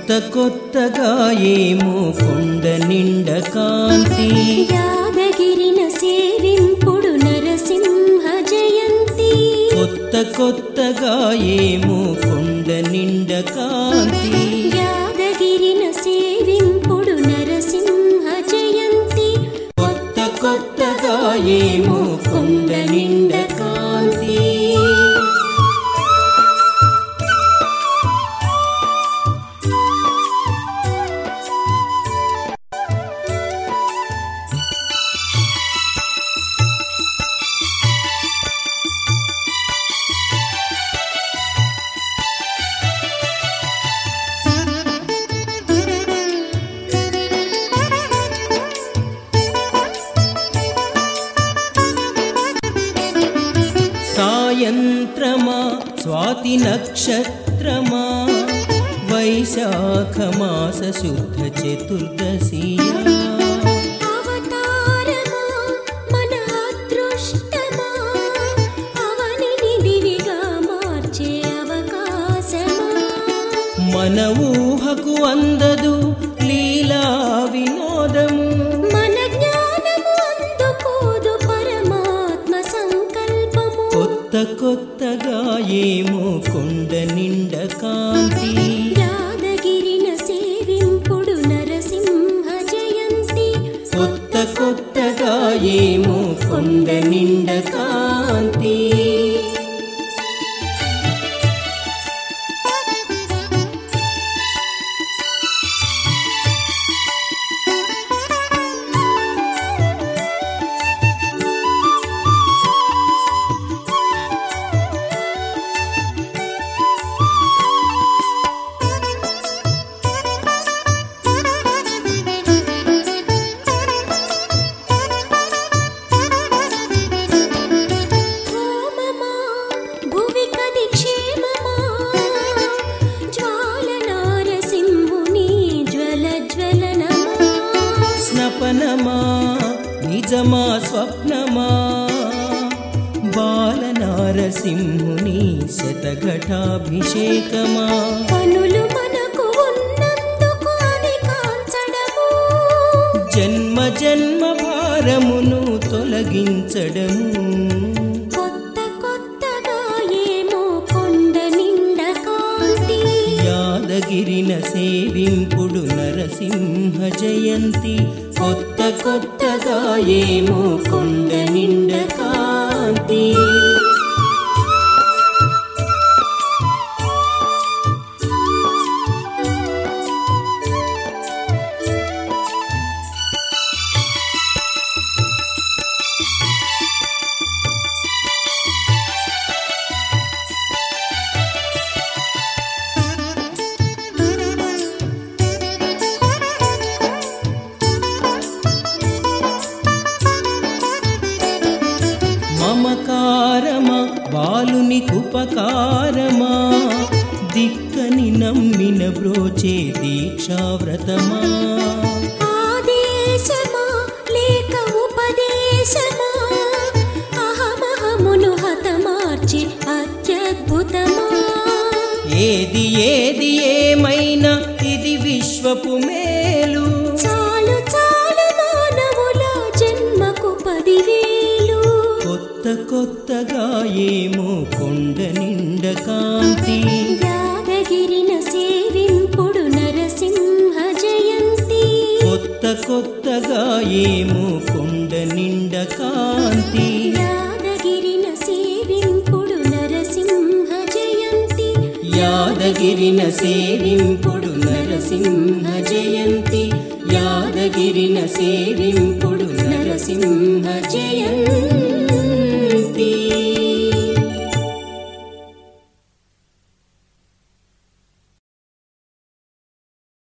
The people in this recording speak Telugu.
కొత్త కొత్తగా ఏమో కొండ నిండ కాంతి యాదగిరిన సేవింపుడు నరసింహ జయంతి కొత్త కొత్తగా ఏమో కొండ నిండ కాంతి యాదగిరిన సేవింపుడు నరసింహ జయంతి కొత్త కొత్తగా ఏమో కొండ నిండ కాంతి సాయంత్రమా స్వాతి నక్షత్రమా వైశాఖ మాస శుద్ధ చతుర్దశియా అవతారమా మన అదృష్టమా అవనిని దివిగా మార్చే అవకాశమా మన ఊహకు అందదు లీలా వినోదము మన జ్ఞానము అందుకోదు పరమాత్మ సంకల్పము కొత్త కొత్తగా ఏమో కొండ నిండ కాంతి యాదగిరిన సేవింపుడు నరసింహ జయంతి కొత్త కొత్తగా ఏమో కొండ నిండ కాంతి హోమమా భువి కది క్షేమమా జ్వాల నారసింహుని జ్వల జ్వలనమా స్నపనమా నిజమా స్వప్నమా బాలనారసింహుని శతఘటాభిషేకమా పనులు మనకు ఉన్నందుకు అని కాంచడము జన్మ జన్మ భారమును తొలగించడము కొత్త కొత్తగా ఏమో కొండ నిండ కాంతి యాదగిరిన సేవింపుడు నరసింహ జయంతి కొత్త కొత్తగా ఏమో కొండ నిండ కాంతి మమకారమా బాలుని ఉపకారమా దిక్కని నమ్మిన బ్రోచే దీక్షావ్రతమా ఆదేశమా లేక ఉపదేశమా అహమహమును హతమార్చి అత్యద్భుతమా ఏది ఏది ఏమైనా ఇది విశ్వపు మేలు చాలు చాలు మానవుల జన్మకు పదివేలు కొత్త కొత్తగా ఏమో కొండ నిండ కాంతి యాదగిరిన సేవింపుడు నరసింహ జయంతి కొత్త కొత్తగా ఏమో కొండ నిండ కాంతి యాదగిరిన సేవింపుడు నరసింహ జయంతి యాదగిరిన సేవింపుడు నరసింహ జయంతి యాదగిరిన సేవింపుడు నరసింహ జయంతి